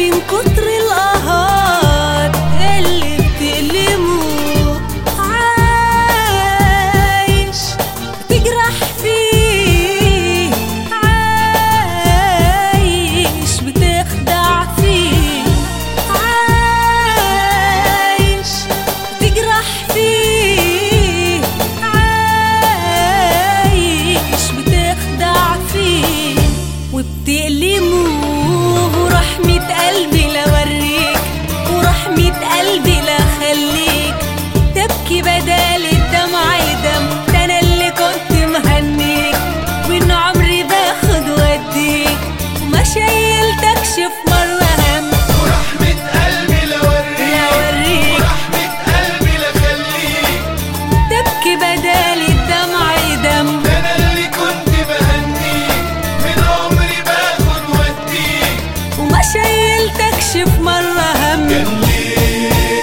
من كتر القهار اللي بتألمه عايش تجرح فيه عايش بتخدع فيه عايش تجرح فيه عايش بتخدع فيه وبتألمه ورحمة قلبي لوريك ورحمة قلبي لخليك تبكي بدال الدمع دم ده انا اللي كنت مهنيك وان عمري باخد واديك وما شيلتكش في مرة هم ورحمة قلبي لوريك لوريك ورحمة قلبي لخليك تبكي بدال الدمع دم ده انا اللي كنت بهنيك من عمري باخد واديك وما شيلتكش في مرة هم كان ليه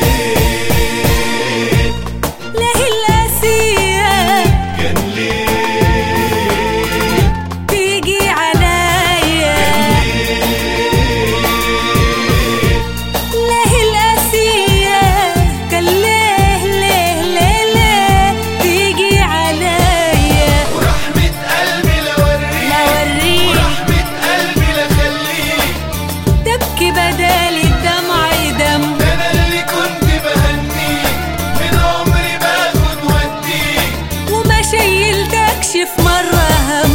ليه القاسية كان ليه تيجي عليا ليه القاسية كان ليه ليه ليه ليه تيجي عليا ورحمة قلبي لوريك لوريك ورحمة قلبي لخليك تبكي بدال الدمع دم ده انا اللي كنت بهنيك من عمري باخد واديك وما شيلتكش في مرة هم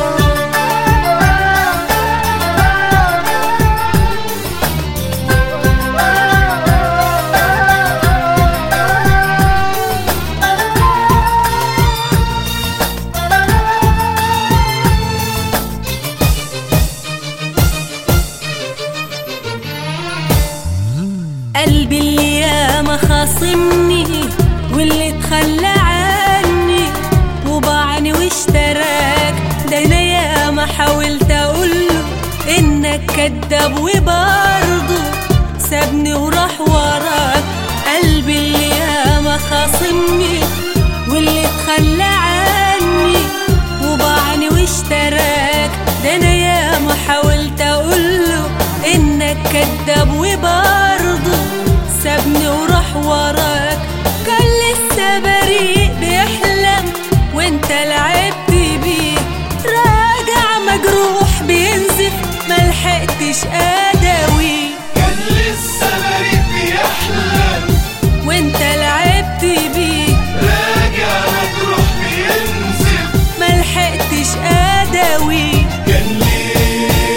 قلبي اللي ياما خاصمني واللي تخلى عني وباعني واشتراك ده انا ياما حاولت اقوله انك كداب وبرضه سابني وراح وراك قلبي اللي ياما خاصمني واللي تخلى عني وباعني واشتراك ده انا ياما حاولت اقوله انك كداب وبرضه سابني وراح وراك كان لسه بريء بيحلم وانت لعبت بيه راجع مجروح بينزف ملحقتش اداوي كان لسه بريء بيحلم وانت لعبت بيه راجع مجروح بينزف ملحقتش اداوي كان ليه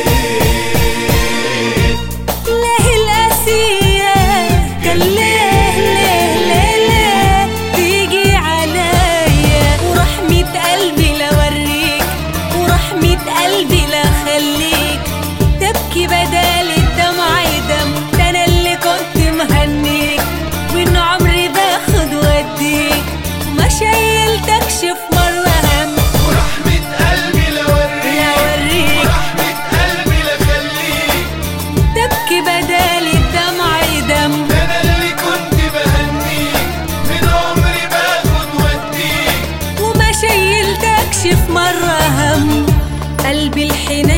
ليه القاسية كان ليه ليه ليه ليه تيجي عليا ورحمة قلبي لوريك ورحمة قلبي لخليك تبكي بدال الدمع دم ده انا اللي كنت مهنيك وان عمري باخد واديك وما شيلتكش في مرة هم ورحمة قلبي لوريك لوريك ورحمة قلبي لخليك تبكي بدال الدمع دم ده انا اللي كنت بهنيك من عمري باخد واديك وما شيلتكش في مرة هم قلبي الحنين